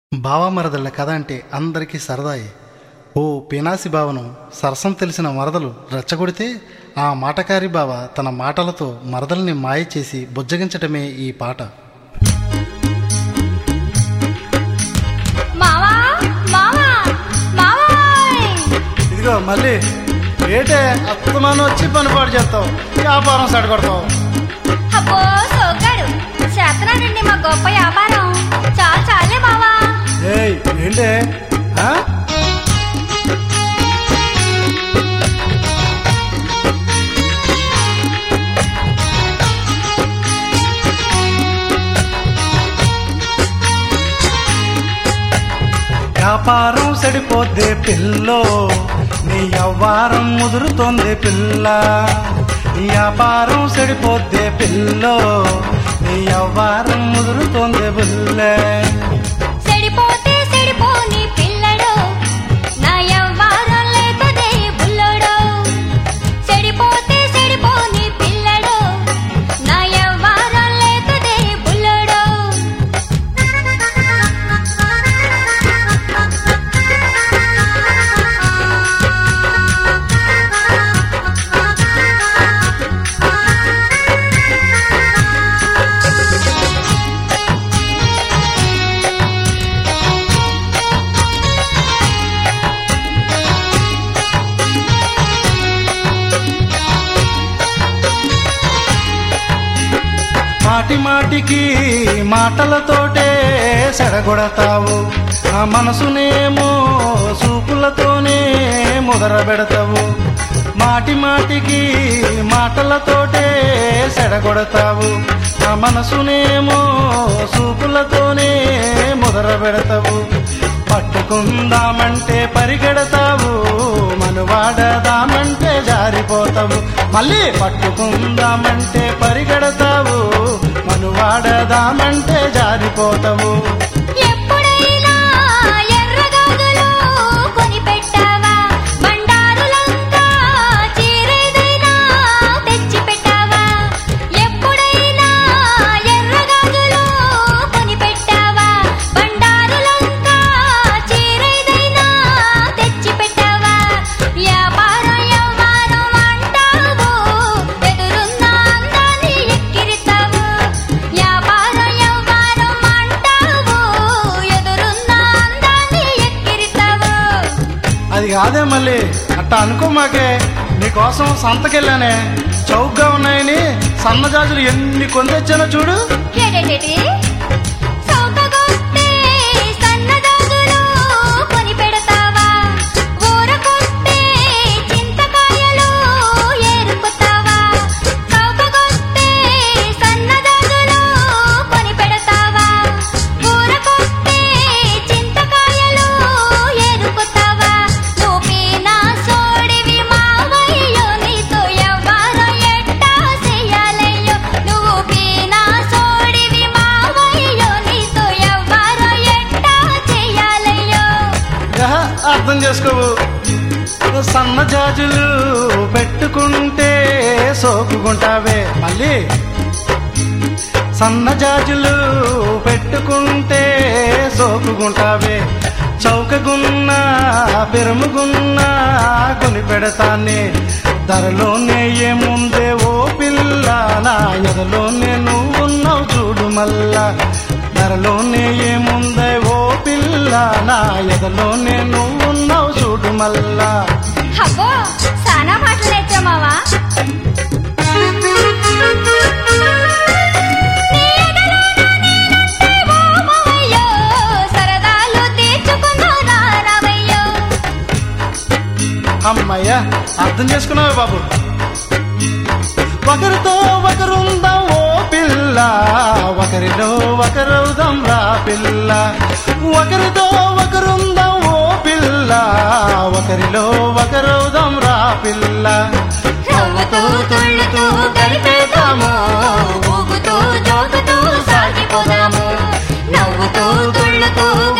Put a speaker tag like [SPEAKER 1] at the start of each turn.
[SPEAKER 1] బావమరదళ్ళ కథ అంటే అందరికీ సరదాయే ఓ పినాసి బావను సరసం తెలిసిన మరదలు రెచ్చగొడితే ఆ మాటకారి బావ తన మాటలతో మరదల్ని మాయ చేసి బుజ్జగించటమే ఈ పాట
[SPEAKER 2] మావా మావా మావాయ్
[SPEAKER 1] ఇదిగో మళ్ళీ ఏటే అత్తమానం వచ్చి పని పాడు చేస్తావు వ్యాపారం సడగొడతావు
[SPEAKER 2] అబ్బో సోగ్గాడు చేతనానండి మా గొప్ప వ్యాపారం చాలు చాలే మావా
[SPEAKER 1] ఏయ్ ఏంటే ఆ? వ్యాపారం సెడిపోద్దే పిల్లో నీ అవ్వారం ముదురుతోంది పిల్ల నీ వ్యాపారం సెడిపోద్దే పిల్లో నీ అవ్వారం ముదురుతోంది బుల్లే
[SPEAKER 2] సెడిపోతే సెడిపోని పిల్లడు నా యవ్వారం లేకదే బుల్లడు సెడిపోతే సెడిపోని పిల్లడు నా యవ్వారం లేకదే బుల్లడు
[SPEAKER 1] మాటి మాటికి మాటలతోటే సెడగొడతావు ఆ మనసునేమో చూపులతోనే ముదర పెడతావు మాటి మాటికి మాటలతోటే సెడగొడతావు ఆ మనసునేమో చూపులతోనే ముదర పెడతావు పట్టుకుందామంటే పరిగెడతావు మనువాడదామంటే జారిపోతావు మళ్ళీ పట్టుకుందామంటే పరిగెడతావు మనువాడదామంటే జారిపోతావు
[SPEAKER 2] ఎప్పుడైనా ఎర్రగాజులు కొనిపెట్టావా బండారులంతా చీరేదైనా తెచ్చి పెట్టావా ఎప్పుడైనా ఎర్రగాజులు కొనిపెట్టావా బండారులంతా చీరేదైనా తెచ్చి పెట్టావా వ్యాపారం యవ్వారం అంటావు ఎదురున్న అందాన్ని ఎక్కిరితావు వ్యాపారం యవ్వారం అంటావు ఎదురున్న అందాన్ని ఎక్కిరితావు
[SPEAKER 1] అది కాదే మళ్ళీ అట్టా అనుకో మాకే నీకోసం సంతకెళ్ళానే చౌకగా ఉన్నాయని సన్నజాజులు ఎన్ని కొందొచ్చానో చూడు
[SPEAKER 2] ఏడేటేటి? సౌకగొస్తే సన్నజాజులు కొనిపెడతావా? ఊరకొస్తే చింతకాయలు ఏరుకుతావా? సౌకగొస్తే సన్నజాజులు కొనిపెడతావా? ఊరకొస్తే చింతకాయలు ఏరుకుతావా? నువ్వీనా సోడివి మావయ్యో, నీతో ఎవ్వరం ఎట్టా చెయ్యాలయ్యో? నువ్వు పీనా సోడివి మావయ్యో, నీతో ఎవ్వరం ఎట్టా చెయ్యాలయ్యో?
[SPEAKER 1] యహ, అర్థం చేసుకోవు సన్నజాజులు పెట్టుకుంటే సోకుకుంటావే మళ్ళీ సన్నజాజులు పెట్టుకుంటే సోకుకుంటావే చౌకగున్నా పెరుముగున్నా కొని పెడతానే ధరలోనే ఏముందే ఓ పిల్ల నా ఎదలోనే నువ్వున్నావు చూడు మల్లా ధరలోనే ఏముందే ఓ పిల్ల నా ఎదలోనే నువ్వున్నావు చూడు మల్లా
[SPEAKER 2] అబ్బో సానా మాటలు నేర్చావు మావా నీ ఎదలోన నేనంటే ఓ మావయ్యో, సరదాలు తీర్చుకుందాం రా రావయ్యో.
[SPEAKER 1] అమ్మయ్య అర్థం చేసుకున్నావే బాబు ఒకరితో ఒకరుందాం ఓ పిల్ల ఒకరిలో ఒకరవుదాం రా పిల్ల ఒకరితో ఒకరుందాం ఓ పిల్ల ఒకరిలో ఒకరవుదాం రా పిల్ల
[SPEAKER 2] నవ్వుతూ తుళ్ళుతూ గడిపేద్దాము ఊగుతూ జోగుతూ సాగిపోదాము నవ్వుతూ తుళ్ళుతూ